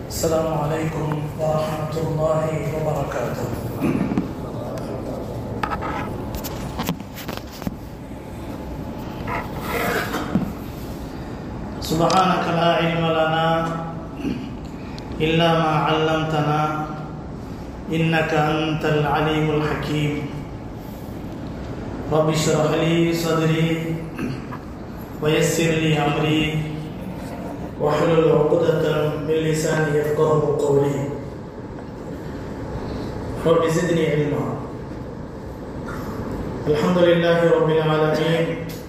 السلام عليكم ورحمة الله وبركاته سبحانك لا علم لنا إلا ما علمتنا إنك أنت العليم الحكيم رب اشرح لي صدري ويسر لي أمري واحلل عقدة من لساني يفقه قولي رب زدني علما الحمد لله رب العالمين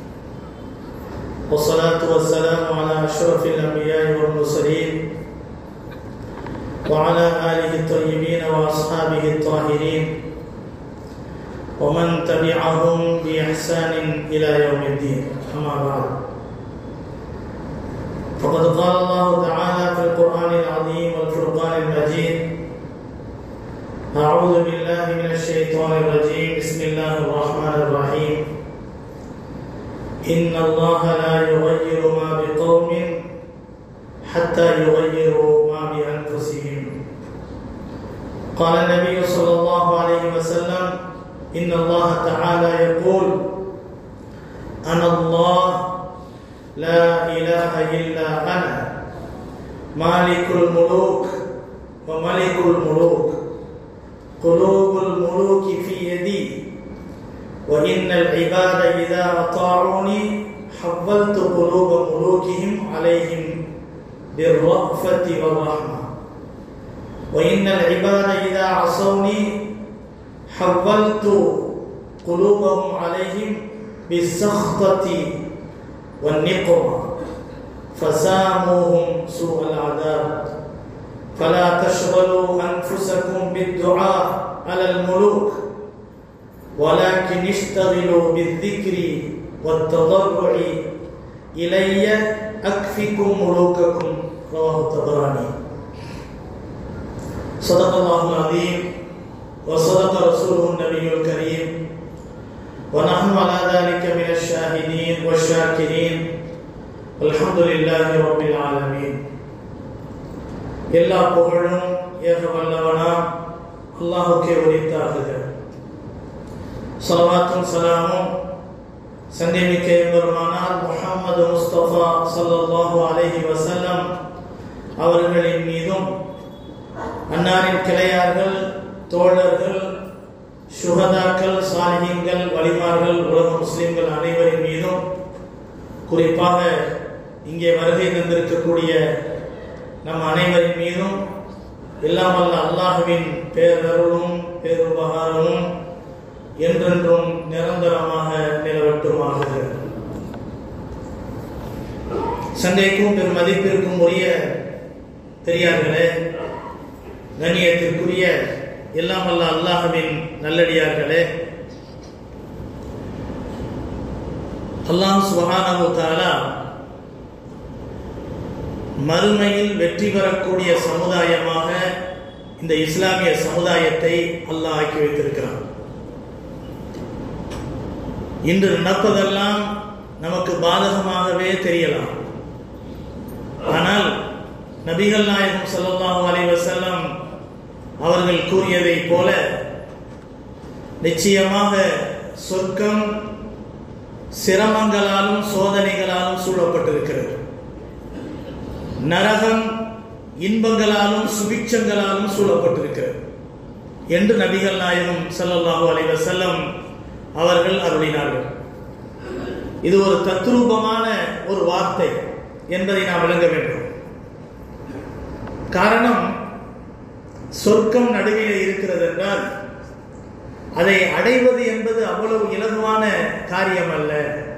والصلاة والسلام على أشرف الأنبياء والمرسلين وعلى آله الطيبين وأصحابه الطاهرين ومن تبعهم بإحسان إلى يوم الدين أما بعد فقد قال الله تعالى في القرآن العظيم والفرقان المجيد أعوذ بالله من الشيطان الرجيم بسم الله الرحمن الرحيم إن الله لا يغير ما بقوم حتى يغيروا ما بأنفسهم قال النبي صلى الله عليه وسلم إن الله تعالى يقول أنا الله لا إله إلا أنا مالك الملوك وملك الملوك قلوب الملوك في يدي وإن العباد إذا أطاعوني حولت قلوب ملوكهم عليهم بالرأفة والرحمة وإن العباد إذا عصوني حولت قلوبهم عليهم بالسخطة والنقمة فساموهم سوء العذاب فلا تشغلوا أنفسكم بالدعاء على الملوك ولكن اشتغلوا بالذكر والتضرع إلي أكفكم ملوككم رواه الطبراني صدق الله العظيم وصدق رسوله النبي الكريم ونحن على ذلك من الشاهدين والشاكرين الحمد لله رب العالمين எல்லா புகழும் ஏக வல்லவனா அல்லாஹுக்கே உரித்தாகுக சலவாத்தும் சலாமும் சந்திமிக்க பெருமானார் முஹம்மது முஸ்தபா சல்லல்லாஹு அலைஹி வசல்லம் அவர்களின் மீதும் அன்னாரின் கிளையார்கள் தோழர்கள் சுகதாக்கள் சாலிகங்கள் வலிமார்கள் உலக முஸ்லிம்கள் அனைவரின் மீதும் குறிப்பாக இங்கே வருகை தந்திருக்கக்கூடிய நம் அனைவரின் மீதும் எல்லாம் அல்ல அல்லாஹுவின் பேரருளும் பேருபகாரமும் என்றென்றும் நிரந்தரமாக நிலவட்டுமாக சந்தைக்கும் பெரும் மதிப்பிற்கும் உரிய பெரியார்களே கண்ணியத்திற்குரிய எல்லாம் அல்ல அல்லாஹுவின் நல்லடியார்களே அல்லாஹ் சுபஹானஹு தஆலா மறுமையில் வெற்றி பெறக்கூடிய சமுதாயமாக இந்த இஸ்லாமிய சமுதாயத்தை அல்லாஹ் ஆக்கி வைத்திருக்கிறான் இன்று நடப்பதெல்லாம் நமக்கு பாதகமாகவே தெரியலாம் ஆனால் நபிகள் நாயகம் ஸல்லல்லாஹு அலைஹி வஸல்லம் அவர்கள் கூறியதைப் போல நிச்சயமாக சொர்க்கம் சிரமங்களாலும் சோதனைகளாலும் சூழப்பட்டிருக்கிறது நரகம் இன்பங்களாலும் சுபிட்சங்களாலும் சூழப்பட்டிருக்கிறது என்று நபிகள் நாயகம் ஸல்லல்லாஹு அலைஹி வஸல்லம் அவர்கள் அருளினார்கள் இது ஒரு தத்ரூபமான ஒரு வார்த்தை என்பதை நாம் விளங்க வேண்டும் காரணம் சொர்க்கம் நடுவிலே இருக்கிறது என்றால் அதை அடைவது என்பது அவ்வளவு இலகுவான காரியம் அல்ல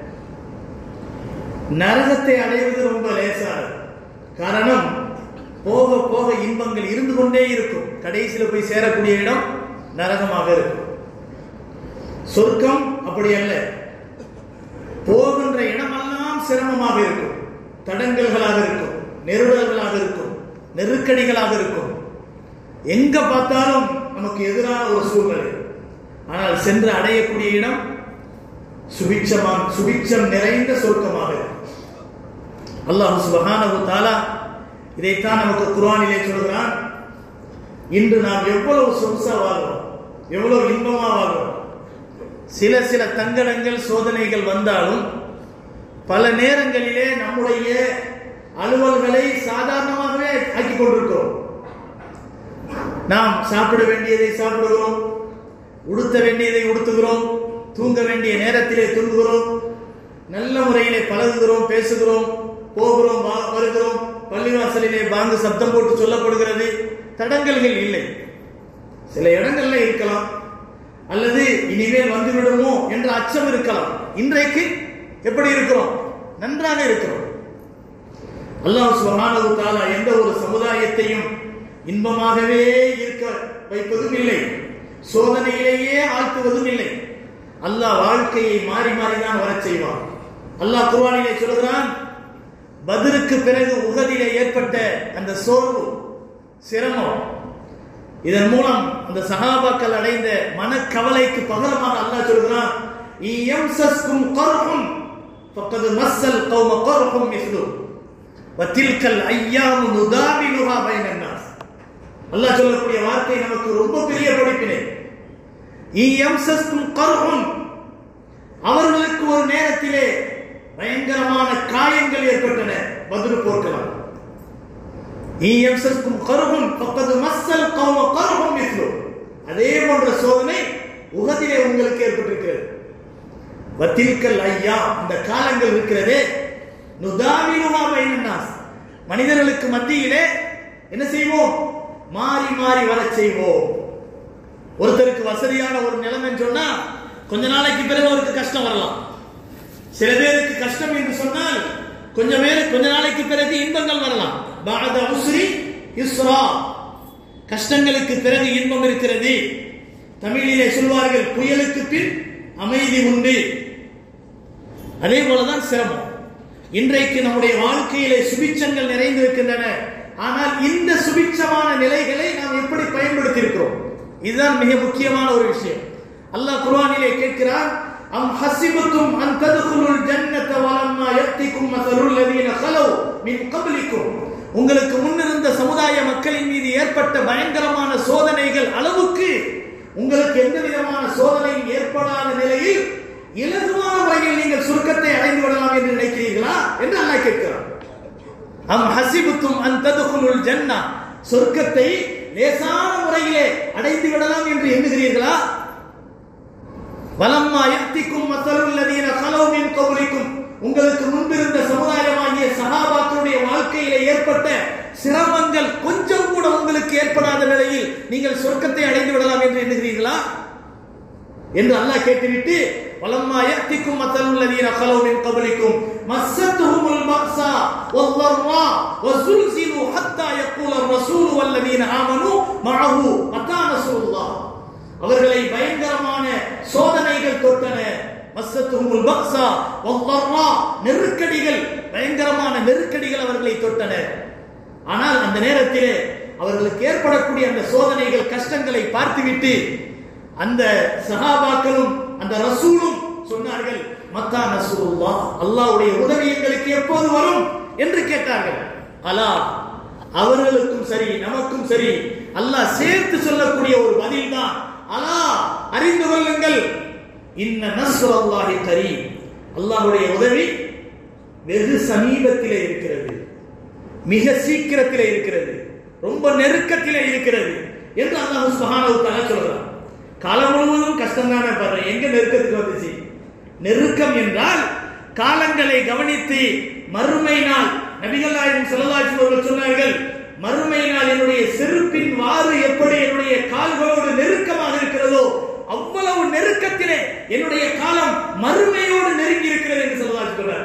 நரகத்தை அடைவது ரொம்ப லேசானது காரணம் போக போக இன்பங்கள் இருந்து கொண்டே இருக்கும் கடைசியில் போய் சேரக்கூடிய இடம் நரகமாக இருக்கும் சொர்க்கம் அப்படி அல்ல போகின்ற இடமெல்லாம் சிரமமாக இருக்கும் தடங்கல்களாக இருக்கும் நெருடல்களாக இருக்கும் நெருக்கடிகளாக இருக்கும் எங்க பார்த்தாலும் நமக்கு எதிரான ஒரு சூழ்நிலை ஆனால் சென்று அடையக்கூடிய இடம் சுபிட்சமான சுபிட்சம் நிறைந்த சொர்க்கமாக இருக்கும் அல்லாஹ் சுபஹானஹு தஆலா இதைத்தான் நமக்கு குர்ஆனிலே சொல்கிறான் இன்று நாம் எவ்வளவு சொகுசா வாழ்றோம் எவ்வளவு இன்பமா வாழ்றோம் சில சில தங்கடங்கள் சோதனைகள் வந்தாலும் பல நேரங்களிலே நம்முடைய அலுவல்களை சாதாரணமாகவே ஆக்கிக் கொண்டிருக்கிறோம் நாம் சாப்பிட வேண்டியதை சாப்பிடுகிறோம் உடுத்த வேண்டியதை உடுத்துகிறோம் தூங்க வேண்டிய நேரத்திலே தூங்குகிறோம் நல்ல முறையிலே பழகுகிறோம் பேசுகிறோம் போகிறோம் வா- வருகிறோம் பள்ளிவாசலிலே பாங்கு சப்தம் போட்டு சொல்லப்படுகிறது தடங்கல்கள் இல்லை சில இடங்கள்ல இருக்கலாம் அல்லது இனிமேல் வந்துவிடுமோ என்ற அச்சம் இருக்கலாம் இன்றைக்கு எப்படி இருக்கிறோம் நன்றாக இருக்கிறோம் அல்லாஹ் சுப்ஹானஹு தஆலா எந்த ஒரு சமுதாயத்தையும் இன்பமாகவே இருக்க வைப்பதும் இல்லை சோதனையிலேயே ஆழ்த்துவதும் இல்லை அல்லாஹ் வாழ்க்கையை மாறி மாறி தான் வரச் செய்வான் அல்லாஹ் குர்ஆனிலே சொல்கிறான் பத்ருக்கு பிறகு உகதிலே ஏற்பட்ட அந்த சோர்வு சிரமம் இதன் மூலம் அந்த சஹாபாக்கள் அடைந்த மனக்கவலைக்கு பகரமாக அல்லாஹ் சொல்கிறான் இயம்சஸ்கும் கர்ஹும் ஃபக்கது மஸ்ஸல் கௌம கர்ஹும் மிஸ்லு வத்தில்கல் ஐயாமு நுதாவிலுஹா பைனன் நாஸ் அல்லாஹ் சொல்லக்கூடிய வார்த்தை நமக்கு ரொம்ப பெரிய படிப்பினை இயம்சஸ்கும் கர்ஹும் அவர்களுக்கு ஒரு நேரத்திலே பயங்கரமான காயங்கள் ஏற்பட்டன பத்ரு போர்க்கலாம் ஈயம்சஸ்கும் கருகும் பக்கத்து மஸ்ஸல் கௌம கருகும் மிஸ்லு அதே போன்ற சோதனை உகதிலே உங்களுக்கு ஏற்பட்டிருக்கிறது வத்தில்கல் ஐயா இந்த காலங்கள் இருக்கிறதே நுதாவிலுமா பைனன்னாஸ் மனிதர்களுக்கு மத்தியிலே என்ன செய்வோம் மாறி மாறி வரச் செய்வோம் ஒருத்தருக்கு வசதியான ஒரு நிலைமைன்னு சொன்னா கொஞ்ச நாளைக்கு பிறகு அவருக்கு கஷ்டம் வரலாம் சில பேருக்கு கஷ்டம் என்று சொன்னால் கொஞ்சம் பேர் கொஞ்ச நாளைக்கு பிறகு இன்பங்கள் வரலாம் பாத உஸ்ரி இஸ்ரா கஷ்டங்களுக்கு பிறகு இன்பம் இருக்கிறது தமிழிலே சொல்வார்கள் புயலுக்கு பின் அமைதி உண்டு அதே போலதான் சிரமம் இன்றைக்கு நம்முடைய வாழ்க்கையிலே சுபிச்சங்கள் நிறைந்திருக்கின்றன ஆனால் இந்த சுபிச்சமான நிலைகளை நாம் எப்படி பயன்படுத்தி இருக்கிறோம் இதுதான் மிக முக்கியமான ஒரு விஷயம் அல்லாஹ் குர்ஆனிலே கேட்கிறான் அம் ஹசிபத்தும் அன் ததுகுலுல் ஜன்னத வலம்மா யக்திக்கும் மஸலுல் லதீன கலவ் மின் கப்லிக்கும் உங்களுக்கு முன்னிருந்த சமுதாய மக்களின் மீது ஏற்பட்ட பயங்கரமான சோதனைகள் அளவுக்கு உங்களுக்கு எந்த விதமான சோதனையும் ஏற்படாத நிலையில் இலகுவான முறையில் நீங்கள் சுருக்கத்தை அடைந்து விடலாம் என்று நினைக்கிறீர்களா என்று அல்லாஹ் கேட்கிறான் அம் ஹசிபுத்தும் அன் ததுகுலுல் ஜன்னா சொர்க்கத்தை லேசான முறையிலே அடைந்து விடலாம் என்று எண்ணுகிறீர்களா வலம்மா யக்திக்கும் மசலுல் லதீன கலவு மின் கபலிக்கும் உங்களுக்கு முன்பிருந்த சமுதாயமாகிய சஹாபாக்களுடைய வாழ்க்கையிலே ஏற்பட்ட சிரமங்கள் கொஞ்சம் கூட உங்களுக்கு ஏற்படாத நிலையில் நீங்கள் சொர்க்கத்தை அடைந்து விடலாம் என்று எண்ணுகிறீர்களா என்று அல்லாஹ் கேட்டுவிட்டு வலம்மா யக்திக்கும் மசலுல் லதீன கலவு மின் கபலிக்கும் மஸ்ஸத்துஹுமுல் பக்ஸா வல்லர்ரா வஸுல்சிலு ஹத்தா யக்கூல الرسول والذين آمنوا معه மத்தா நஸ்ருல்லாஹ் அவர்களை பயங்கரமான சோதனைகள் தொட்டன மஸ்ஸத்துஹுமுல் பக்ஸா வல்லர்ரா நெருக்கடிகள் பயங்கரமான நெருக்கடிகள் அவர்களை தொட்டன ஆனால் அந்த நேரத்திலே அவர்களுக்கு ஏற்படக்கூடிய அந்த சோதனைகள் கஷ்டங்களை பார்த்துவிட்டு அந்த சஹாபாக்களும் அந்த ரசூலும் சொன்னார்கள் மக்கா நசூலுல்லாஹ் அல்லாஹ்வுடைய உதவி எங்களுக்கு எப்போது வரும் என்று கேட்டார்கள் அலா அவர்களுக்கும் சரி நமக்கும் சரி அல்லாஹ் சேர்த்து சொல்லக்கூடிய ஒரு பதில் தான் அலா அறிந்து கொள்ளுங்கள் இன்ன நஸ்ருல்லாஹி கரீம் அல்லாஹ்வுடைய உதவி வெகு சமீபத்திலே இருக்கிறது மிக சீக்கிரத்திலே இருக்கிறது ரொம்ப நெருக்கத்திலே இருக்கிறது என்று அல்லாஹ் சுப்ஹானஹு வ தஆலா சொல்றான் காலம் முழுவதும் கஷ்டம் தானே பாருங்க எங்க நெருக்கத்துக்கு வந்துச்சு நெருக்கம் என்றால் காலங்களை கவனித்து மறுமை நாள் நபிகள் நாயகம் ஸல்லல்லாஹு அலைஹி அவர்கள் சொன்னார்கள் மறுமை நாள் என்னுடைய செருப்பின் வாறு எப்படி என்னுடைய கால்களோடு நெருக்கமாக இருக்கிறதோ அவ்வளவு நெருக்கத்திலே என்னுடைய காலம் மறுமையோடு நெருங்கி இருக்கிறது என்று ஸல்லல்லாஹு சொல்றார்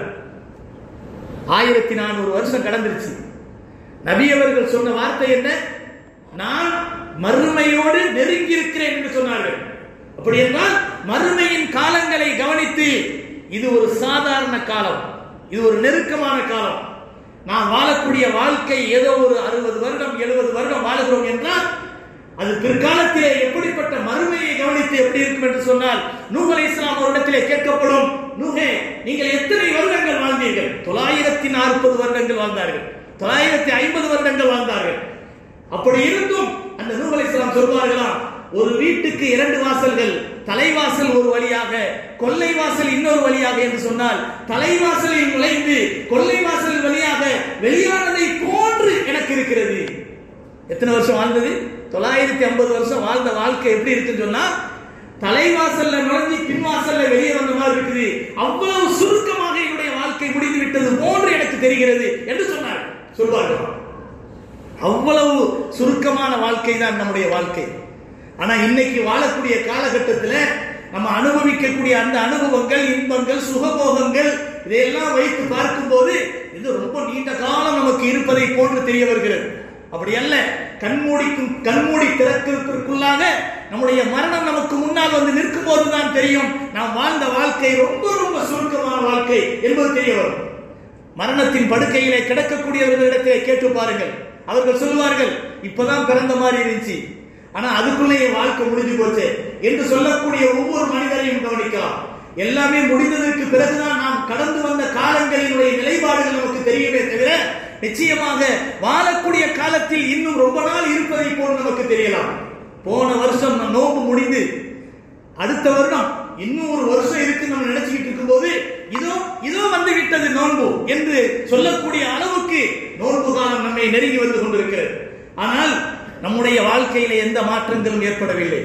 ஆயிரத்தி நானூறு வருஷம் கடந்துருச்சு நபி அவர்கள் சொன்ன வார்த்தை என்ன நான் மறுமையோடு நெருங்கி இருக்கிறேன் என்று சொன்னார்கள் அப்படி என்றால் மறுமையின் காலங்களை கவனித்து இது ஒரு சாதாரண காலம் இது ஒரு நெருக்கமான காலம் நாம் வாழக்கூடிய வாழ்க்கை ஏதோ ஒரு அறுபது வருடம் எழுபது வருடம் வாழுகிறோம் என்றால் அது பிற்காலத்திலே எப்படிப்பட்ட மறுமையை கவனித்து எப்படி இருக்கும் என்று சொன்னால் நூகலை இஸ்லாம் ஒரு இடத்திலே கேட்கப்படும் நூகே நீங்கள் எத்தனை வருடங்கள் வாழ்ந்தீர்கள் தொள்ளாயிரத்தி நாற்பது வருடங்கள் வாழ்ந்தார்கள் தொள்ளாயிரத்தி ஐம்பது வருடங்கள் வாழ்ந்தார்கள் அப்படி இருந்தும் அந்த நூஹ் அலைஹிஸ்ஸலாம் சொல்வார்களாம் ஒரு வீட்டுக்கு இரண்டு வாசல்கள் தலைவாசல் ஒரு வழியாக கொல்லை வாசல் இன்னொரு வழியாக என்று சொன்னால் தலைவாசலில் நுழைந்து கொல்லை வாசல் வழியாக வெளியானதை போன்று எனக்கு இருக்கிறது எத்தனை வருஷம் வாழ்ந்தது தொள்ளாயிரத்தி ஐம்பது வருஷம் வாழ்ந்த வாழ்க்கை எப்படி இருக்குன்னு சொன்னா தலைவாசல்ல நுழைஞ்சு பின்வாசல்ல வெளியே வந்த மாதிரி இருக்குது அவ்வளவு சுருக்கமாக என்னுடைய வாழ்க்கை முடிந்து விட்டது போன்று எனக்கு தெரிகிறது என்று சொன்னார் சொல்வார்கள் அவ்வளவு சுருக்கமான வாழ்க்கை தான் நம்முடைய வாழ்க்கை ஆனா இன்னைக்கு வாழக்கூடிய காலகட்டத்தில் நம்ம அனுபவிக்கக்கூடிய அந்த அனுபவங்கள் இன்பங்கள் சுகபோகங்கள் இதையெல்லாம் வைத்து பார்க்கும்போது இது ரொம்ப நீண்ட காலம் நமக்கு இருப்பதை போன்று தெரிய வருகிறது அப்படி அல்ல கண்மூடிக்கும் கண்மூடி திறக்கிறதுக்குள்ளாக நம்முடைய மரணம் நமக்கு முன்னால் வந்து நிற்கும் போதுதான் தெரியும் நாம் வாழ்ந்த வாழ்க்கை ரொம்ப ரொம்ப சுருக்கமான வாழ்க்கை என்பது தெரிய வரும் மரணத்தின் படுக்கையிலே கிடக்கக்கூடியவர்களிடத்திலே கேட்டு பாருங்கள் அவர்கள் சொல்லுவார்கள் இப்பதான் பிறந்த மாதிரி இருந்துச்சு ஆனா அதுக்குள்ளேயே வாழ்க்கை முடிஞ்சு போச்சு என்று சொல்லக்கூடிய ஒவ்வொரு மனிதரையும் கவனிக்கலாம் எல்லாமே முடிந்ததற்கு பிறகுதான் நாம் கடந்து வந்த காலங்களினுடைய நிலைப்பாடுகள் நமக்கு தெரியுமே தவிர நிச்சயமாக வாழக்கூடிய காலத்தில் இன்னும் ரொம்ப நாள் இருப்பதை போல் நமக்கு தெரியலாம் போன வருஷம் நம் நோம்பு முடிந்து அடுத்த வருடம் இன்னும் ஒரு வருஷம் இருக்கு நம்ம நினைச்சுக்கிட்டு இருக்கும்போது இதோ இதோ வந்து விட்டது நோன்பு என்று சொல்லக்கூடிய அளவுக்கு நோன்பு காலம் நம்மை நெருங்கி வந்து கொண்டிருக்கிறது ஆனால் நம்முடைய வாழ்க்கையில எந்த மாற்றங்களும் ஏற்படவில்லை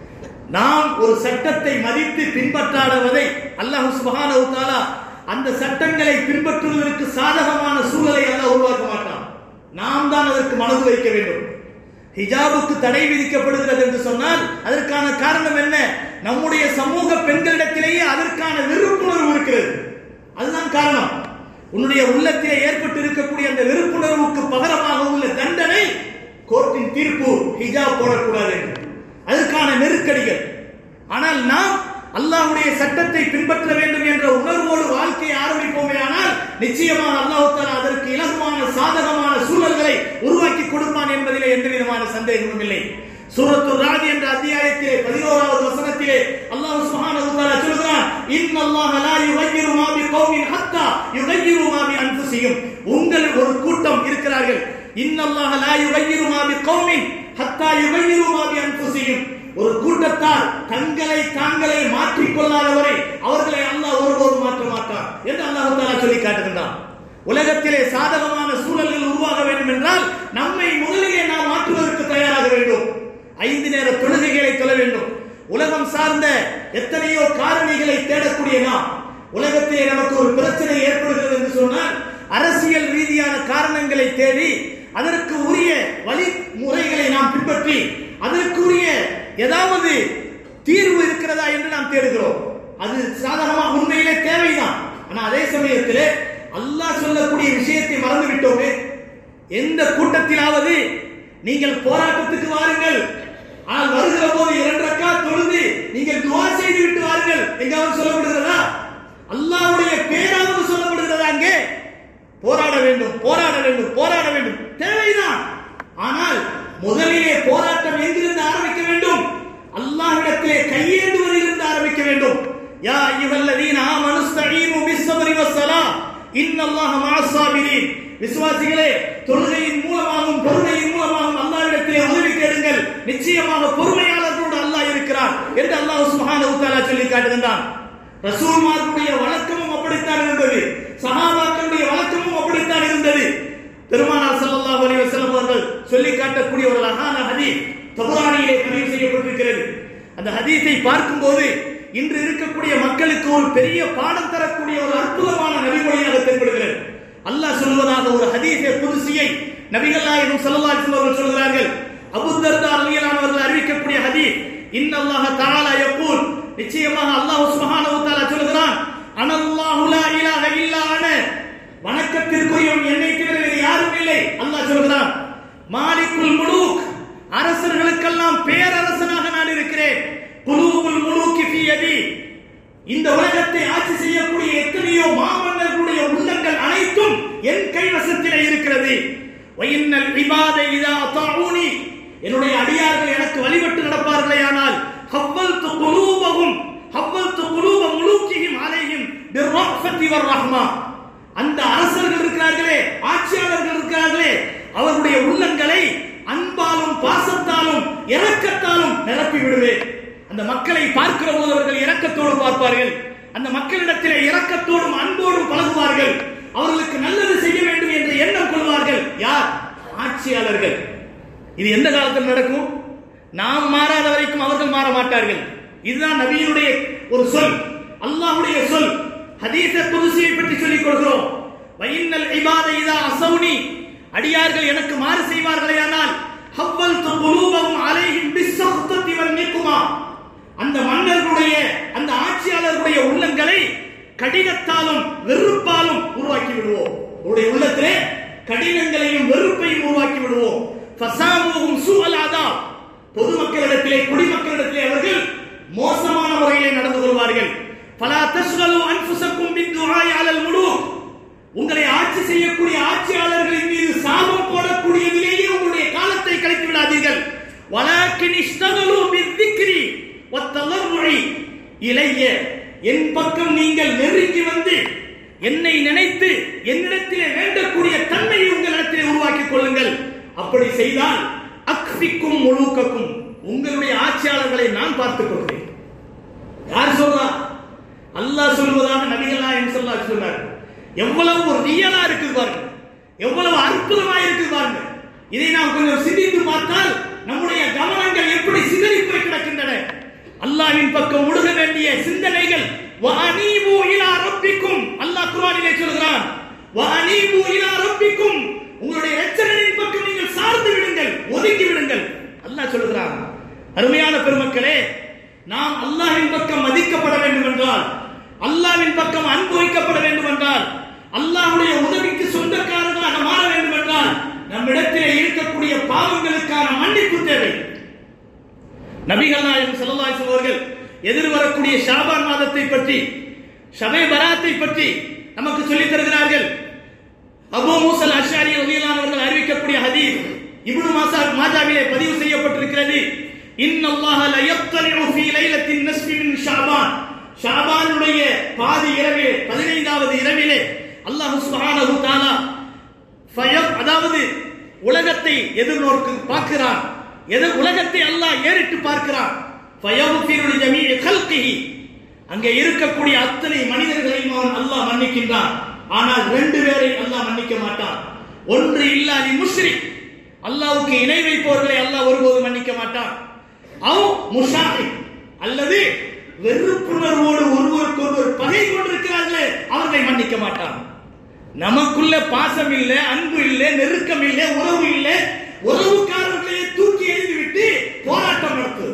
நாம் ஒரு சட்டத்தை மதித்து பின்பற்றாதவதை அல்லாஹ் சுபஹானஹு தஆலா அந்த சட்டங்களை பின்பற்றுவதற்கு சாதகமான சூழலை அல்லாஹ் உருவாக்க மாட்டான் நாம் தான் அதற்கு மனது வைக்க வேண்டும் ஹிஜாபுக்கு தடை விதிக்கப்படுகிறது என்று சொன்னால் அதற்கான காரணம் என்ன நம்முடைய சமூக பெண்களிடத்திலேயே அதற்கான விருப்புணர்வு இருக்கிறது அதுதான் காரணம் உன்னுடைய உள்ளத்திலே ஏற்பட்டு இருக்கக்கூடிய அந்த வெறுப்புணர்வுக்கு பகரமாக உள்ள தண்டனை கோர்ட்டின் தீர்ப்பு ஹிஜாப் போடக்கூடாது என்று. அதற்கான நெருக்கடிகள் ஆனால் நாம் அல்லாஹ்வுடைய சட்டத்தை பின்பற்ற வேண்டும் என்ற உணர்வோடு வாழ்க்கையை ஆரம்பிப்போமே ஆனால் நிச்சயமாக அல்லாஹ் தஆலா அதற்கு இலகுவான சாதகமான சூழல்களை உருவாக்கி கொடுப்பான் என்பதிலே எந்த விதமான சந்தேகமும் இல்லை சூரத்து ராஜ் என்ற அத்தியாயத்திலே பதினோராவது வசனத்திலே அல்லாஹ் சுப்ஹானஹு வ தஆலா சொல்கிறான் இன்னல்லாஹ லா யுகையிரு மா பிகௌமின் ஹத்தா யுகையிரு மா பி அன்ஃபுசிஹிம் உங்கள் ஒரு கூட்டம் இருக்கிறார்கள் இன்னல்லாஹ லா யுகையிரு மா பிகௌமின் ஹத்தா யுகையிரு மா பி அன்ஃபுசிஹிம் ஒரு கூட்டத்தார் தங்களை தாங்களே மாற்றிக் கொள்ளாதவரை அவர்களை அல்லாஹ் ஒருபோதும் மாற்ற மாட்டார் என்று அல்லாஹ் தஆலா சொல்லி காட்டுகின்றான் உலகத்திலே சாதகமான சூழல்கள் உருவாக வேண்டும் என்றால் நம்மை முதலிலே நாம் மாற்றுவதற்கு தயாராக வேண்டும் ஐந்து நேர தொழுகைகளை தொழ வேண்டும் உலகம் சார்ந்த எத்தனையோ காரணிகளை தேடக்கூடிய நாம் உலகத்திலே நமக்கு ஒரு பிரச்சனை ஏற்படுகிறது என்று சொன்னால் அரசியல் ரீதியான காரணங்களை தேடி அதற்கு உரிய வழிமுறைகளை நாம் பின்பற்றி அதற்குரிய ஏதாவது தீர்வு இருக்கிறதா என்று நாம் தேடுகிறோம் அது சாதகமாக உண்மையிலே தேவைதான் ஆனா அதே சமயத்திலே அல்லாஹ் சொல்லக்கூடிய விஷயத்தை மறந்து விட்டோமே எந்த கூட்டத்திலாவது நீங்கள் போராட்டத்துக்கு வாருங்கள் ஆனால் வருகிற போது இரண்டு ரக்கா தொழுது நீங்கள் துவா செய்து விட்டு வாருங்கள் எங்காவது சொல்லப்படுகிறதா அல்லாஹ்வுடைய பேராவது சொல்லப்படுகிறதா அங்கே போராட வேண்டும் போராட வேண்டும் போராட வேண்டும் தேவைதான் ஆனால் முதலிலே போராட்டம் எங்கிருந்து ஆரம்பிக்க வேண்டும் அல்லாஹ்விடத்திலே கையேந்துவதிலிருந்து ஆரம்பிக்க வேண்டும் யா அய்யுஹல்லதீன ஆமனு ஸ்தஈனு பிஸ்ஸப்ரி வஸ்ஸலாம் இன்னல்லாஹ மஅஸ் ஸாபிரீன் விசுவாசிகளே தொழுகையின் மூலமாகவும் பொறுமையின் மூலமாகவும் அல்லாஹ்விடத்திலே உதவி தேடுங்கள் நிச்சயமாக பொறுமையாளர்களோடு அல்லாஹ் இருக்கிறார் என்று அல்லாஹ் சுப்ஹானஹு வ தஆலா சொல்லி காட்டுகின்றான் ரசூல்மார்களுடைய வழக்கமும் அப்படித்தான் இருந்தது சஹாபாக்களுடைய வழக்கமும் அப்படித்தான் இருந்தது பெருமானார் ஸல்லல்லாஹு அலைஹி வஸல்லம் அவர்கள் சொல்லி காட்டக்கூடிய ஒரு அழகான ஹதீஸ் தபுரானியிலே பதிவு செய்யப்பட்டிருக்கிறது அந்த ஹதீஸை பார்க்கும்போது இன்று இருக்கக்கூடிய மக்களுக்கு ஒரு பெரிய பாடம் தரக்கூடிய ஒரு அற்புதமான நபிமொழியாக தென்படுகிறது அல்லாஹ் சொல்வதாக ஒரு ஹதீஸை புதுசியை நபிகள் நாயகம் ஸல்லல்லாஹு அலைஹி வஸல்லம் அவர்கள் சொல்கிறார்கள் அபூ தர்தா ரலியல்லாஹு அவர்கள் அறிவிக்கக்கூடிய ஹதீஸ் இன்னல்லாஹ தஆலா யகூல் நிச்சயமாக அல்லாஹ் சுப்ஹானஹு வ தஆலா சொல்கிறான் அனல்லாஹு லா இலாஹ இல்லா அன வணக்கத்திற்குரியவன் என்னை தவிர வேறு யாரும் இல்லை அல்லாஹ் சொல்கிறான் மாலிக்குல் முலூக் அரசர்களுக்கெல்லாம் பேரரசனாக நான் இருக்கிறேன் குலூபுல் முலூக்கி ஃபி யதி இந்த உலகத்தை ஆட்சி செய்யக்கூடிய எத்தனையோ மாமன்னர்களுடைய உள்ளங்கள் அனைத்தும் என் கைவசத்திலே இருக்கிறது வயின்னல் இபாத இதா அத்தாஊனி என்னுடைய அடியார்கள் எனக்கு வழிபட்டு நடப்பார்களே ஆனால் ஹவ்வல்து குலூபஹும் ஹவ்வல்து குலூப முலூக்கிஹிம் அலைஹிம் பிர்ரஹ்மதி வர்ரஹ்மா அந்த அரசர்கள் இருக்கிறார்களே ஆட்சியாளர்கள் இருக்கிறார்களே அவர்களுடைய உள்ளங்களை அன்பாலும் பாசத்தாலும் இரக்கத்தாலும் நிரப்பி விடுவேன் அந்த மக்களை பார்க்கிற போது அவர்கள் இரக்கத்தோடு பார்ப்பார்கள் அந்த மக்களிடத்திலே இரக்கத்தோடும் அன்போடும் பழகுவார்கள் அவர்களுக்கு நல்லது செய்ய வேண்டும் என்று எண்ணம் கொள்வார்கள் யார் ஆட்சியாளர்கள் இது எந்த காலத்தில் நடக்கும் நாம் மாறாத வரைக்கும் அவர்கள் மாற மாட்டார்கள் இதுதான் நபியினுடைய ஒரு சொல் அல்லாஹ்வுடைய சொல் ஹதீஸ குதுசியை பற்றி சொல்லிக் கொள்கிறோம் வயின்னல் இபாத இதா அசௌனி அடியார்கள் எனக்கு மாறு செய்வார்களேயானால் ஹவ்வல் குலூபஹும் அலைஹிம் பிஸ்ஸஹ்தத்தி வல் நிக்குமா அந்த மன்னர்களுடைய அந்த ஆட்சியாளர்களுடைய உள்ளங்களை கடினத்தாலும் வெறுப்பாலும் உருவாக்கி விடுவோம் உங்களுடைய உள்ளத்திலே கடினங்களையும் வெறுப்பையும் உருவாக்கி விடுவோம் ஃபசாமுஹும் சூஅல் அதாப் பொதுமக்களிடத்திலே குடிமக்களிடத்திலே அவர்கள் மோசமான முறையிலே நடந்து கொள்வார்கள் பலா தஸ்கலு அன்ஃபுசக்கும் பித்துஆய் அலல் முலூக் உங்களை ஆட்சி செய்யக்கூடிய ஆட்சியாளர்களின் மீது சாபம் போடக்கூடியதிலேயே உங்களுடைய காலத்தை கழித்து விடாதீர்கள் வலாக்கின் இஷ்டகலு பித்திக்ரி வத்தலர்முறை இளைய என் பக்கம் நீங்கள் நெருங்கி வந்து என்னை நினைத்து என்னிடத்திலே வேண்டக்கூடிய தன்மையை உங்களிடத்திலே உருவாக்கிக் கொள்ளுங்கள் அப்படி செய்தால் அக்ஃபிக்கும் முழுக்கக்கும் உங்களுடைய ஆட்சியாளர்களை நான் பார்த்துக் கொள்கிறேன் யார் சொல்றா அல்லாஹ் சொல்வதாக நபிகள் நாயகம் ஸல்லல்லாஹு சொன்னார் எவ்வளவு ஒரு ரியலா இருக்குது பாருங்க எவ்வளவு அற்புதமா இருக்குது பாருங்க இதை நாம் கொஞ்சம் சிந்தித்து பார்த்தால் நம்முடைய கவனங்கள் எப்படி சிதறி போய் கிடக்கின்றன அல்லாஹ்வின் பக்கம் முழுக வேண்டிய சிந்தனைகள் வஅனீபு இலா ரப்பிக்கும் அல்லாஹ் குர்ஆனிலே சொல்கிறான் வஅனீபு இலா ரப்பிக்கும் உங்களுடைய இரட்சகரின் பக்கம் நீங்கள் சார்ந்து விடுங்கள் ஒதுங்கி விடுங்கள் அல்லாஹ் சொல்கிறான் அருமையான பெருமக்களே நாம் அல்லாஹ்வின் பக்கம் மதிக்கப்பட வேண்டும் என்றால் அல்லாஹ்வின் பக்கம் அன்பு வைக்கப்பட வேண்டும் என்றால் அல்லாஹ்வுடைய உதவிக்கு சொந்தக்காரர்களாக மாற வேண்டும் என்றால் நம்மிடத்திலே இருக்கக்கூடிய பாவங்களுக்கான மன்னிப்பு தேவை நபிகள் நாயகம் ஸல்லல்லாஹு அலைஹி வஸல்லம் அவர்கள் எதிர்வரக்கூடிய ஷாபான் மாதத்தை பற்றி ஷபே பராத்தை பற்றி நமக்கு சொல்லித் தருகிறார்கள் அபூ மூசல் அஷ்ஷாரி ரலியல்லாஹு அவர்கள் அறிவிக்கக்கூடிய ஹதீஸ் இப்னு மாசா மாஜாவிலே பதிவு செய்யப்பட்டிருக்கிறது இன்னல்லாஹ ல யக்தலிஉ ஃபீ லைலத்தின் நஸ்ஃபி மின் ஷாபான் ஷாபானுடைய பாதி இரவிலே 15வது இரவிலே அல்லாஹ் சுப்ஹானஹு தஆலா ஃபயப் அதாவது உலகத்தை எதிர்நோக்கு பார்க்கிறான் எதிர் உலகத்தை அல்லாஹ் ஏறிட்டு பார்க்கிறான் ஃபயகுஃபிரு ஜமீஇ கல்கிஹி அங்கே இருக்கக்கூடிய அத்தனை மனிதர்களையும் அவன் அல்லாஹ் மன்னிக்கின்றான் ஆனால் ரெண்டு பேரை அல்லாஹ் மன்னிக்க மாட்டான் ஒன்று இல்லாதி முஷ்ரிக் அல்லாஹ்வுக்கு இணை வைப்பவர்களை அல்லாஹ் ஒருபோதும் மன்னிக்க மாட்டான் அவ் முஷாஹிக் அல்லது வெறுப்புணர்வோடு ஒருவருக்கு ஒருவர் பகை கொண்டிருக்கிறார்களே அவர்களை மன்னிக்க மாட்டான் நமக்குள்ள பாசம் இல்ல அன்பு இல்ல நெருக்கம் இல்ல உறவு இல்ல உறவுக்காரர்களையே தூக்கி எறிந்துவிட்டு போராட்டம் நடத்துவது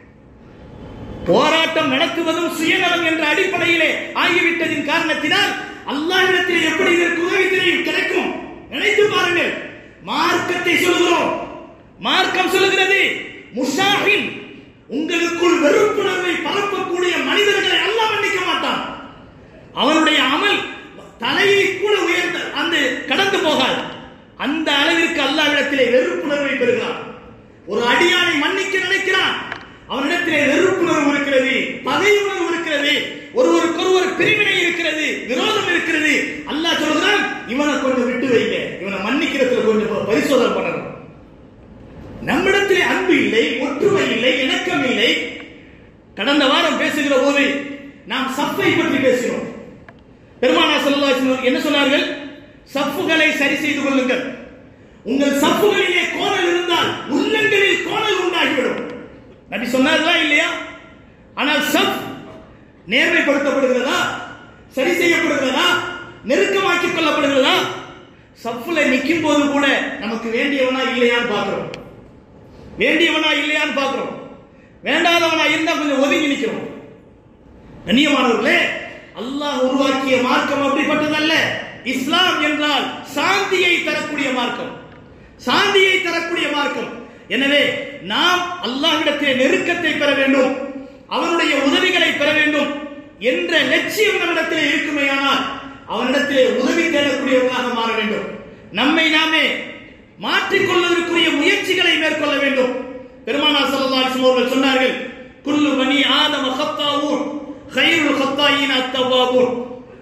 போராட்டம் நடத்துவதும் சுயநலம் என்ற அடிப்படையிலே ஆகிவிட்டதின் காரணத்தினால் அல்லாஹ்விடத்தில் எப்படி இதற்கு உதவி தெரியும் கிடைக்கும் நினைத்து பாருங்கள் மார்க்கத்தை சொல்கிறோம் மார்க்கம் சொல்லுகிறது முஷாஹின் உங்களுக்குள் வெறுப்புணர்வை பரப்பக்கூடிய மனிதர்களை அல்லாஹ் மன்னிக்க மாட்டான் அவனுடைய அமல் தலையை கூட உயர்ந்த அந்த கடந்து போகாது அந்த அளவிற்கு அல்லாவிடத்திலே வெறுப்புணர்வை பெறுகிறான் ஒரு அடியானை மன்னிக்க நினைக்கிறான் அவனிடத்திலே வெறுப்புணர்வு இருக்கிறது பகை உணர்வு இருக்கிறது ஒருவருக்கொருவர் பிரிவினை இருக்கிறது விரோதம் இருக்கிறது அல்லாஹ் சொல்கிறான் இவனை கொஞ்சம் விட்டு வைங்க இவனை மன்னிக்கிறதுல கொஞ்சம் பரிசோதனை பண்ணணும் நம்மிடத்திலே அன்பு இல்லை ஒற்றுமை இல்லை இணக்கம் இல்லை கடந்த வாரம் பேசுகிற போது நாம் சப்பை பற்றி பேசினோம் பெருமானா ஸல்லல்லாஹு என்ன சொன்னார்கள் சப்புகளை சரி செய்து கொள்ளுங்கள் உங்கள் சப்புகளிலே கோணல் இருந்தால் உள்ளங்களில் கோணல் உண்டாகிவிடும் நபி சொன்னார்களா இல்லையா ஆனால் சப் நேர்மைப்படுத்தப்படுகிறதா சரி செய்யப்படுகிறதா நெருக்கமாக்கிக் கொள்ளப்படுகிறதா சப்புல நிற்கும் போது கூட நமக்கு வேண்டியவனா இல்லையான்னு பார்க்கிறோம் வேண்டியவனா இல்லையான்னு பார்க்கிறோம் வேண்டாதவனா இருந்தா கொஞ்சம் ஒதுங்கி நிற்கிறோம் கண்ணியமானவர்களே அல்லாஹ் உருவாக்கிய மார்க்கம் அப்படிப்பட்டதல்ல இஸ்லாம் என்றால் சாந்தியை தரக்கூடிய மார்க்கம் சாந்தியை தரக்கூடிய மார்க்கம் எனவே நாம் அல்லாஹ்விடத்திலே நெருக்கத்தை பெற வேண்டும் அவனுடைய உதவிகளை பெற வேண்டும் என்ற லட்சியம் நம்மிடத்திலே இருக்குமேயானால் அவனிடத்திலே உதவி தேடக்கூடியவர்களாக மாற வேண்டும் நம்மை நாமே மாற்றிக்கொள்வதற்குரிய முயற்சிகளை மேற்கொள்ள வேண்டும் பெருமானா ஸல்லல்லாஹு அலைஹி வஸல்லம் அவர்கள் சொன்னார்கள் குல்லு பனி ஆதம ஹத்தாவூன் கைருல் ஹத்தாயின் அத்தவாபூன்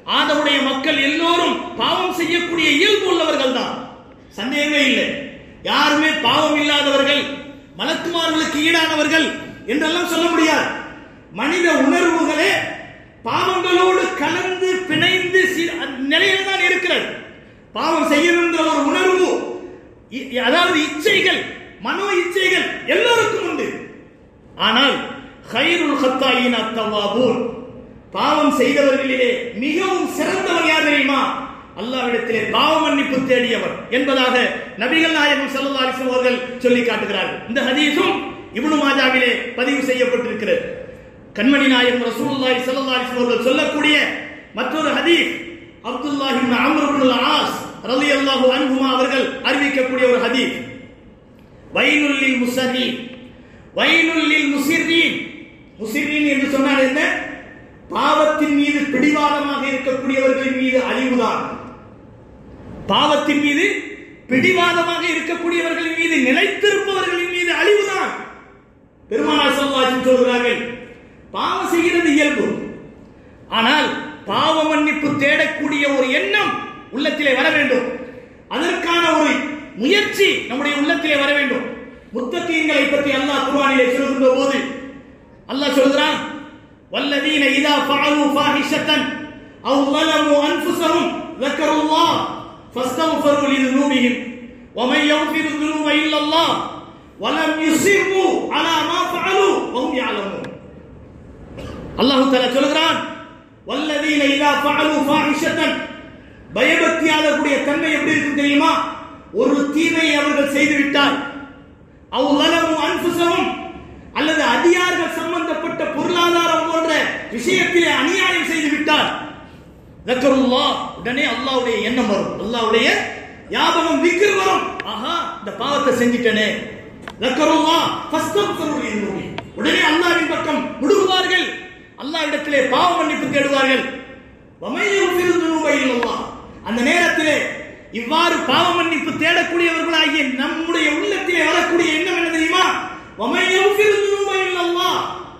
ஆதமுடைய மக்கள் எல்லோரும் பாவம் செய்யக்கூடிய இயல்பு உள்ளவர்கள் தான் சந்தேகமே இல்லை யாருமே பாவம் இல்லாதவர்கள் மலக்குமார்களுக்கு ஈடானவர்கள் என்றெல்லாம் சொல்ல முடியாது மனித உணர்வுகளே பாவங்களோடு கலந்து பிணைந்து சி- நிலையில் தான் இருக்கிறது பாவம் செய்யணுன்ற ஒரு உணர்வு இ- அதாவது இச்சைகள் மனோ இச்சைகள் எல்லோருக்கும் உண்டு ஆனால் ஹைருல் ஹத்தாயின் அத்தவாபூன் பாவம் செய்தவர்களிலே மிகவும் சிறந்தவர் யார் தெரியுமா அல்லாவிடத்திலே பாவ மன்னிப்பு தேடியவர் என்பதாக நபிகள் நாயகம் ஸல்லல்லாஹு அலைஹி வஸல்லம் அவர்கள் சொல்லி காட்டுகிறார்கள் இந்த ஹதீஸும் இப்னு மாஜாவிலே பதிவு செய்யப்பட்டிருக்கிறது கண்மணி நாயகம் ரசூலுல்லாஹி ஸல்லல்லாஹு அலைஹி வஸல்லம் அவர்கள் சொல்லக்கூடிய மற்றொரு ஹதீஸ் Abdullah ibn Amr ibn As ரலியல்லாஹு அன்ஹுமா அவர்கள் அறிவிக்கக்கூடிய ஒரு ஹதீஸ் வைனுல்லில் முசர்ரீன் வைனுல்லில் முசிர்ரீன் முசிர்ரீன் என்று சொன்னால் என்ன பாவத்தின் மீது பிடிவாதமாக இருக்கக்கூடியவர்களின் மீது அழிவுதான் பாவத்தின் மீது பிடிவாதமாக இருக்கக்கூடியவர்களின் மீது நிலைத்திருப்பவர்களின் மீது அழிவுதான் பெருமானார் ஸல்லல்லாஹு சொல்கிறார்கள் பாவம் செய்கிறது இயல்பு ஆனால் பாவ மன்னிப்பு தேடக்கூடிய ஒரு எண்ணம் உள்ளத்திலே வர வேண்டும் அதற்கான ஒரு முயற்சி நம்முடைய உள்ளத்திலே வர வேண்டும் முத்தகீன்களை பற்றி அல்லாஹ் குர்ஆனிலே சொல்கின்ற போது அல்லாஹ் சொல்கிறான் வல்லதீன இதா ஃபஅலு ஃபாஹிஷத்தன் அவ் ظلموا انفسهم ذكروا الله فاستغفروا لذنوبهم ومن يغفر الذنوب الا الله ولم يصروا على ما فعلوا وهم يعلمون அல்லாஹ் தஆலா சொல்கிறான் வல்லதீன இதா ஃபஅலு ஃபாஹிஷத்தன் பயபக்தியாளர்களுடைய தன்மை எப்படி இருக்கும் தெரியுமா ஒரு தீமையை அவர்கள் செய்து விட்டால் அவ் ظلموا انفسهم அல்லது அதிகாரிகள் சம்பந்தப்பட்ட பொருளாதாரம் போன்ற விஷயத்திலே அநியாயம் செய்து விட்டால் தக்கருல்லா உடனே அல்லாஹ்வுடைய எண்ணம் வரும் அல்லாஹ்வுடைய ஞாபகம் விக்கிர் வரும் ஆஹா இந்த பாவத்தை செஞ்சிட்டனே தக்கருல்லா ஃபஸ்தக்ஃபிரு லிதுனூபி உடனே அல்லாஹ்வின் பக்கம் முடுகுவார்கள் அல்லாஹ்விடத்திலே பாவ மன்னிப்பு தேடுவார்கள் வமையுஃபிரு துனூப இல்லல்லாஹ் அந்த நேரத்திலே இவ்வாறு பாவ மன்னிப்பு தேடக்கூடியவர்களாகிய நம்முடைய உள்ளத்திலே வரக்கூடிய எண்ணம் என்ன தெரியுமா வமையுஃபிரு துனூப இல்லல்லாஹ்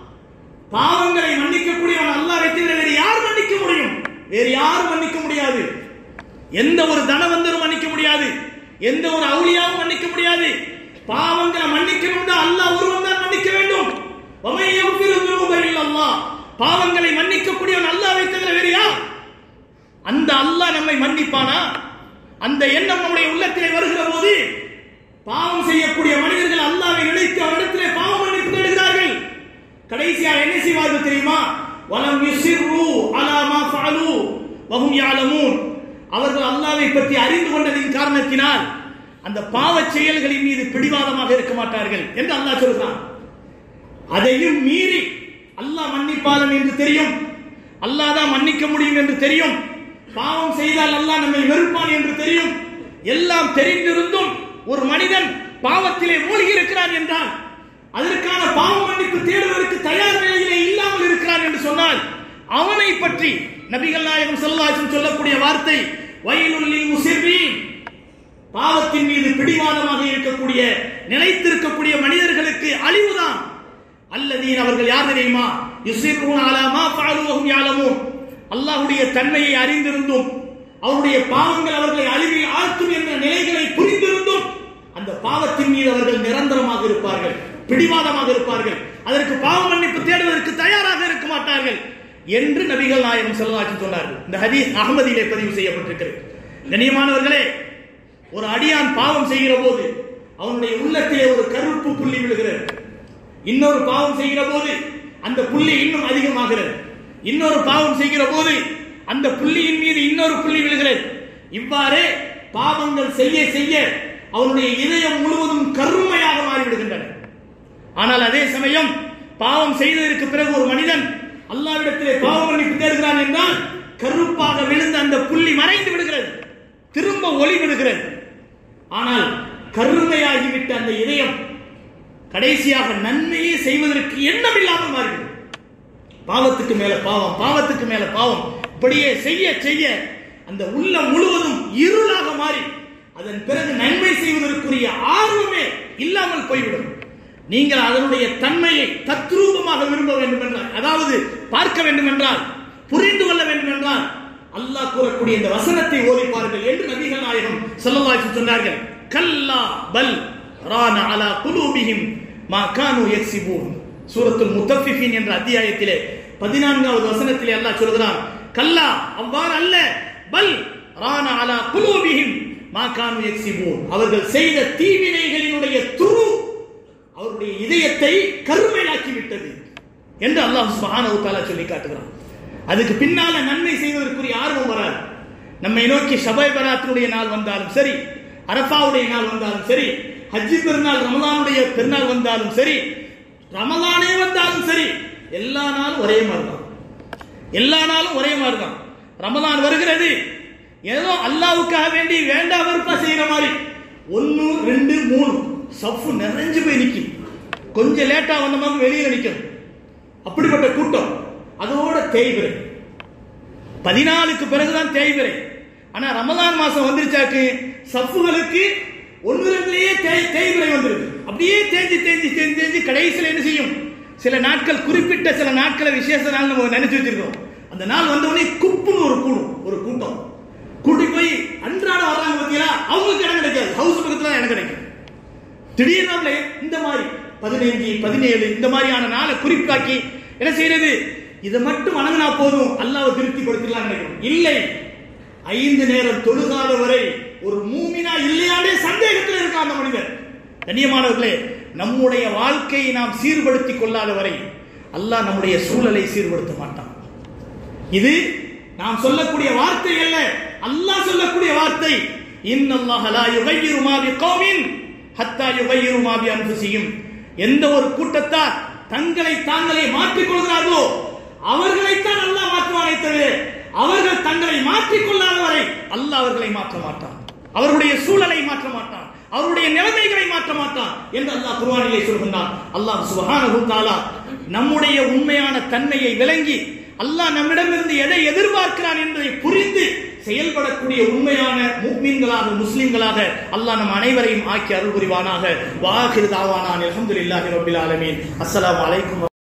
பாவங்களை மன்னிக்கக்கூடியவன் அல்லாஹ்வை தவிர வேறு யார் மன்னிக்க முடியும் வேறு யாரும் மன்னிக்க முடியாது எந்த ஒரு தனவந்தரும் மன்னிக்க முடியாது எந்த ஒரு அவுளியாவும் மன்னிக்க முடியாது பாவங்களை மன்னிக்கணும்னா அல்லாஹ் ஒருவன் தான் மன்னிக்க வேண்டும் வமை யக்ஃபிரு துனூப இல்லல்லாஹ் பாவங்களை மன்னிக்கக்கூடியவன் அல்லாஹ்வை தவிர வேறு யார் அந்த அல்லாஹ் நம்மை மன்னிப்பானா அந்த எண்ணம் நம்முடைய உள்ளத்திலே வருகிற போது பாவம் செய்யக்கூடிய மனிதர்கள் அல்லாஹ்வை நினைத்து அவரிடத்திலே பாவம் மன்னிப்பு தேடுகிறார்கள் கடைசியாக என்ன செய்வார்கள் தெரியுமா வலம் யுசிர்ரு அலா மா ஃபஅலு வஹும் யஅலமூன் அவர்கள் அல்லாஹ்வை பற்றி அறிந்து கொண்டதின் காரணத்தினால் அந்த பாவச் செயல்களின் மீது பிடிவாதமாக இருக்க மாட்டார்கள் என்று அல்லாஹ் சொல்கிறான் அதையும் மீறி அல்லாஹ் மன்னிப்பாளன் என்று தெரியும் அல்லாஹ் தான் மன்னிக்க முடியும் என்று தெரியும் பாவம் செய்தால் அல்லாஹ் நம்மை வெறுப்பான் என்று தெரியும் எல்லாம் தெரிந்திருந்தும் ஒரு மனிதன் பாவத்திலே மூழ்கி இருக்கிறான் என்றால் அதற்கான பாவ மன்னிப்பு தேடுவதற்கு தயார் நிலையிலே இல்லாமல் இருக்கிறான் என்று சொன்னால் அவனை பற்றி நபிகள் நாயகம் ஸல்லல்லாஹு சொல்லக்கூடிய வார்த்தை வயலுள்ளில் முசிர்ரீன் பாவத்தின் மீது பிடிவாதமாக இருக்கக்கூடிய நிலைத்திருக்கக்கூடிய மனிதர்களுக்கு அழிவுதான் அல்லதீன் அவர்கள் யார் தெரியுமா யுசிர்ரூன் அலா மா ஃபஅலு வஹும் யஅலமூன் அல்லாஹ்வுடைய தன்மையை அறிந்திருந்தும் அவருடைய பாவங்கள் அவர்களை அழிவில் ஆழ்த்தும் என்ற நிலைகளை புரிந்திருந்தும் அந்த பாவத்தின் மீது அவர்கள் நிரந்தரமாக இருப்பார்கள் பிடிவாதமாக இருப்பார்கள் அதற்கு பாவ மன்னிப்பு தேடுவதற்கு தயாராக இருக்க மாட்டார்கள் என்று நபிகள் நாயகம் செல்வாச்சு சொன்னார்கள் இந்த ஹதீஸ் அகமதியிலே பதிவு செய்யப்பட்டிருக்கிறது கண்ணியமானவர்களே ஒரு அடியான் பாவம் செய்கிற போது அவனுடைய உள்ளத்திலே ஒரு கருப்பு புள்ளி விழுகிறது இன்னொரு பாவம் செய்கிற போது அந்த புள்ளி இன்னும் அதிகமாகிறது இன்னொரு பாவம் செய்கிற போது அந்த புள்ளியின் மீது இன்னொரு புள்ளி விழுகிறது இவ்வாறே பாவங்கள் செய்ய செய்ய அவனுடைய இதயம் முழுவதும் கருமையாக மாறிவிடுகின்றன ஆனால் அதே சமயம் பாவம் செய்ததற்கு பிறகு ஒரு மனிதன் அல்லாவிடத்திலே பாவ மன்னிப்பு தேடுகிறான் என்றால் கருப்பாக விழுந்த அந்த புள்ளி மறைந்து விடுகிறது திரும்ப ஒளி விடுகிறது ஆனால் கருமையாகிவிட்ட அந்த இதயம் கடைசியாக நன்மையே செய்வதற்கு எண்ணம் இல்லாமல் மாறிவிடும் பாவத்துக்கு மேல பாவம் பாவத்துக்கு மேல பாவம் இப்படியே செய்ய செய்ய அந்த உள்ளம் முழுவதும் இருளாக மாறி அதன் பிறகு நன்மை செய்வதற்குரிய ஆர்வமே இல்லாமல் போய்விடும் நீங்கள் அதனுடைய தன்மையை தத்ரூபமாக விரும்ப வேண்டும் என்றால் அதாவது பார்க்க வேண்டும் என்றால் புரிந்து கொள்ள வேண்டும் என்றால் அல்லாஹ் கூறக்கூடிய இந்த வசனத்தை ஓதி பாருங்கள் என்று நபிகள் நாயகம் ஸல்லல்லாஹு அலைஹி சொன்னார்கள் கல்லா பல் ரான அலா குலூபிஹிம் மா கானு யக்ஸிபூன் சூரத்துல் முத்தஃபிஃபின் என்ற அத்தியாயத்திலே பதினான்காவது வசனத்திலே அல்லாஹ் சொல்கிறான் கல்லா அவ்வாறு அல்ல பல் ரான அலா குலூபிஹிம் மா கானு யக்ஸிபூன் அவர்கள் செய்த தீவினைகளினுடைய துரு அவருடைய இதயத்தை கருமையாக்கி விட்டது என்று அல்லாஹ் சுப்ஹானஹு தஆலா சொல்லி காட்டுகிறான் அதுக்கு பின்னால நன்மை செய்வதற்குரிய ஆர்வம் வராது நம்மை நோக்கி ஷபை பராத்தினுடைய நாள் வந்தாலும் சரி அரஃபாவுடைய நாள் வந்தாலும் சரி ஹஜ்ஜி பெருநாள் ரமலானுடைய பெருநாள் வந்தாலும் சரி ரமலானே வந்தாலும் சரி எல்லா நாளும் ஒரே மாதிரி தான் எல்லா நாளும் ஒரே மாதிரி தான் ரமலான் வருகிறது ஏதோ அல்லாவுக்காக வேண்டி வேண்டா வெறுப்பா செய்யற மாதிரி ஒன்னு ரெண்டு மூணு சஃப்பு நிறைஞ்சு போய் நிக்கும் கொஞ்சம் லேட்டா வந்தவங்க வெளியில நிக்கும் அப்படிப்பட்ட கூட்டம் அதோட தேய்பிரை பதினாலுக்கு பிறகுதான் தேய்பிரை ஆனா ரமலான் மாசம் வந்துருச்சாக்கு சஃப்புகளுக்கு ஒன்று ரெண்டுலயே தேய் தேய்பிரை வந்துருது அப்படியே தேஞ்சு தேஞ்சு தேஞ்சு தேஞ்சு கடைசியில் என்ன செய்யும் சில நாட்கள் குறிப்பிட்ட சில நாட்களை விசேஷ நாள் நம்ம நினைச்சு வச்சிருக்கோம் அந்த நாள் வந்த உடனே குப்புன்னு ஒரு கூடும் ஒரு கூட்டம் கூட்டி போய் அன்றாடம் வர்றாங்க பார்த்தீங்களா அவங்களுக்கு இடம் கிடைக்காது ஹவுஸ் பக்கத்துல தான் இடம் கிடைக்கும் திடீர்னு இந்த மாதிரி பதினைஞ்சு பதினேழு இந்த மாதிரியான நாளை குறிப்பாக்கி என்ன செய்யறது இதை மட்டும் வணங்கினா போதும் அல்லாவை திருப்திப்படுத்திடலாம் நினைக்கிறோம் இல்லை ஐந்து நேரம் தொழுகாத வரை ஒரு மூமினா இல்லையானே சந்தேகத்தில் இருக்கான் அந்த மனிதர் கண்ணியமானவர்களே நம்முடைய வாழ்க்கையை நாம் சீர்படுத்திக் கொள்ளாத வரை அல்லாஹ் நம்முடைய சூழலை சீர்படுத்த மாட்டான் இது நாம் சொல்லக்கூடிய வார்த்தை அல்ல அல்லாஹ் சொல்லக்கூடிய வார்த்தை இன்னல்லாஹ லா யுகையிரு மா பிகௌமின் ஹத்தா யுகையிரு மா பி அன்ஃபுசிஹிம் எந்த ஒரு கூட்டத்தார் தங்களை தாங்களே மாற்றிக் கொள்கிறார்களோ அவர்களைத்தான் அல்லாஹ் மாற்றுவானே தவிர அவர்கள் தங்களை மாற்றிக் கொள்ளாத வரை அல்லாஹ் அவர்களை மாற்ற மாட்டான் அவருடைய சூழலை மாற்ற மாட்டான் அவருடைய நிலைமைகளை மாற்ற மாட்டான் என்று அல்லாஹ் குர்ஆனிலே சொல்கின்றான் அல்லாஹ் சுப்ஹானஹு தஆலா நம்முடைய உண்மையான தன்மையை விளங்கி அல்லாஹ் நம்மிடமிருந்து எதை எதிர்பார்க்கிறான் என்பதை புரிந்து செயல்படக்கூடிய உண்மையான முக்மீன்களாக முஸ்லிம்களாக அல்லாஹ் நம் அனைவரையும் ஆக்கி அருள் புரிவானாக வாஹிர் தாவானான் அல்ஹம்துலில்லாஹி ரப்பில் ஆலமீன் அஸ்ஸலாமு அலைக்கும்